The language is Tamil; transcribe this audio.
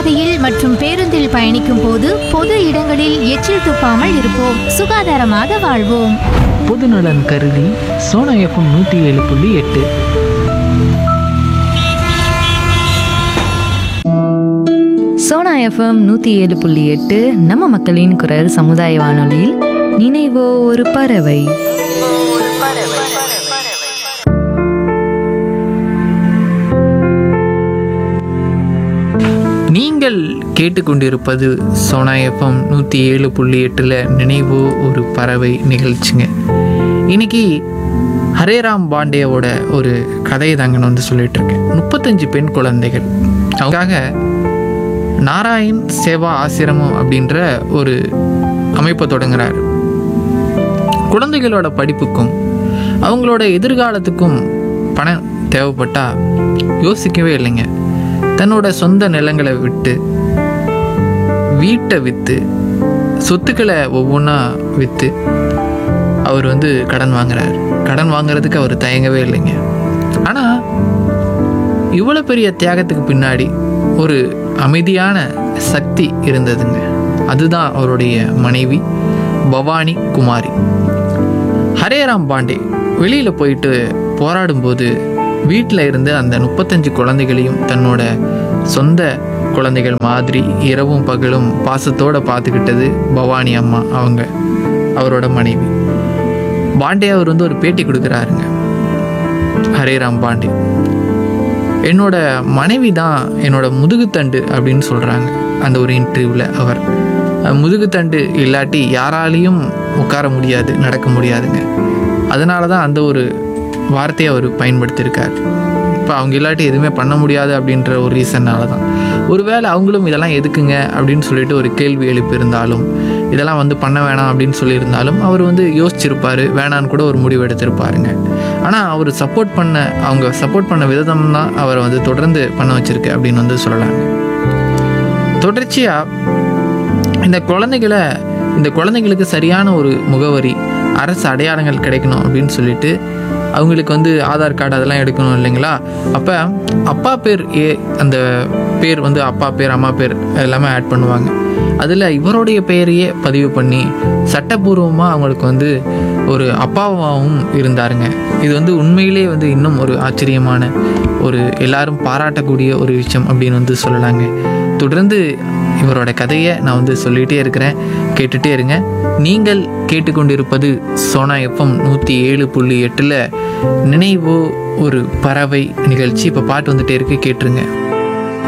பாதையில் மற்றும் பேருந்தில் பயணிக்கும் போது பொது இடங்களில் எச்சில் துப்பாமல் இருப்போம் சுகாதாரமாக வாழ்வோம் பொதுநலன் கருதி சோனா எஃப்எம் நூற்றி ஏழு புள்ளி எட்டு சோனா எஃப்எம் நூற்றி ஏழு புள்ளி எட்டு நம்ம மக்களின் குரல் சமுதாய வானொலியில் நினைவோ ஒரு பறவை நீங்கள் கேட்டுக்கொண்டிருப்பது சோனா எஃப்எம் நூற்றி ஏழு புள்ளி எட்டில் நினைவு ஒரு பறவை நிகழ்ச்சிங்க இன்னைக்கு ஹரேராம் பாண்டேவோட ஒரு கதையை தாங்க நான் வந்து சொல்லிட்டு இருக்கேன் முப்பத்தஞ்சு பெண் குழந்தைகள் அவங்களுக்காக நாராயண் சேவா ஆசிரமம் அப்படின்ற ஒரு அமைப்பை தொடங்குறாரு குழந்தைகளோட படிப்புக்கும் அவங்களோட எதிர்காலத்துக்கும் பணம் தேவைப்பட்டா யோசிக்கவே இல்லைங்க தன்னோட சொந்த நிலங்களை விட்டு வீட்டை விற்று சொத்துக்களை ஒவ்வொன்றா விற்று அவர் வந்து கடன் வாங்குறாரு கடன் வாங்குறதுக்கு அவர் தயங்கவே இல்லைங்க ஆனால் இவ்வளோ பெரிய தியாகத்துக்கு பின்னாடி ஒரு அமைதியான சக்தி இருந்ததுங்க அதுதான் அவருடைய மனைவி பவானி குமாரி ஹரேராம் பாண்டே வெளியில் போயிட்டு போராடும்போது வீட்டில் இருந்து அந்த முப்பத்தஞ்சு குழந்தைகளையும் தன்னோட சொந்த குழந்தைகள் மாதிரி இரவும் பகலும் பாசத்தோட பார்த்துக்கிட்டது பவானி அம்மா அவங்க அவரோட மனைவி பாண்டே அவர் வந்து ஒரு பேட்டி கொடுக்குறாருங்க ஹரேராம் பாண்டே என்னோட மனைவி தான் என்னோட முதுகுத்தண்டு அப்படின்னு சொல்கிறாங்க அந்த ஒரு இன்டர்வியூவில் அவர் அஹ், முதுகுத்தண்டு இல்லாட்டி யாராலையும் உட்கார முடியாது நடக்க முடியாதுங்க அதனால தான் அந்த ஒரு வார்த்தையை அவர் பயன்படுத்தியிருக்கார் இப்போ அவங்க இல்லாட்டி எதுவுமே பண்ண முடியாது அப்படின்ற ஒரு ரீசன்னால தான் ஒருவேளை அவங்களும் இதெல்லாம் எதுக்குங்க அப்படின்னு சொல்லிட்டு ஒரு கேள்வி எழுப்பியிருந்தாலும் இதெல்லாம் வந்து பண்ண வேணாம் அப்படின்னு சொல்லியிருந்தாலும் அவர் வந்து யோசிச்சிருப்பாரு வேணான்னு கூட ஒரு முடிவு எடுத்திருப்பாருங்க ஆனால் அவர் சப்போர்ட் பண்ண அவங்க சப்போர்ட் பண்ண விதம் தான் அவரை வந்து தொடர்ந்து பண்ண வச்சிருக்கு அப்படின்னு வந்து சொல்லலாங்க தொடர்ச்சியாக இந்த குழந்தைகளை இந்த குழந்தைங்களுக்கு சரியான ஒரு முகவரி அரசு அடையாளங்கள் கிடைக்கணும் அப்படின்னு சொல்லிட்டு அவங்களுக்கு வந்து ஆதார் கார்டு அதெல்லாம் எடுக்கணும் இல்லைங்களா அப்போ அப்பா பேர் ஏ அந்த பேர் வந்து அப்பா பேர் அம்மா பேர் எல்லாமே ஆட் பண்ணுவாங்க அதில் இவருடைய பெயரையே பதிவு பண்ணி சட்டப்பூர்வமாக அவங்களுக்கு வந்து ஒரு அப்பாவாகவும் இருந்தாருங்க இது வந்து உண்மையிலே வந்து இன்னும் ஒரு ஆச்சரியமான ஒரு எல்லாரும் பாராட்டக்கூடிய ஒரு விஷயம் அப்படின்னு வந்து சொல்லலாங்க தொடர்ந்து இவரோட கதையை நான் வந்து சொல்லிகிட்டே இருக்கிறேன் கேட்டுகிட்டே இருங்க நீங்கள் கேட்டுக்கொண்டிருப்பது சோனா எஃப்எம் நூற்றி ஏழு புள்ளி எட்டில் நினைவோ ஒரு பறவை நிகழ்ச்சி இப்போ பாட்டு வந்துட்டே இருக்கு கேட்டுருங்க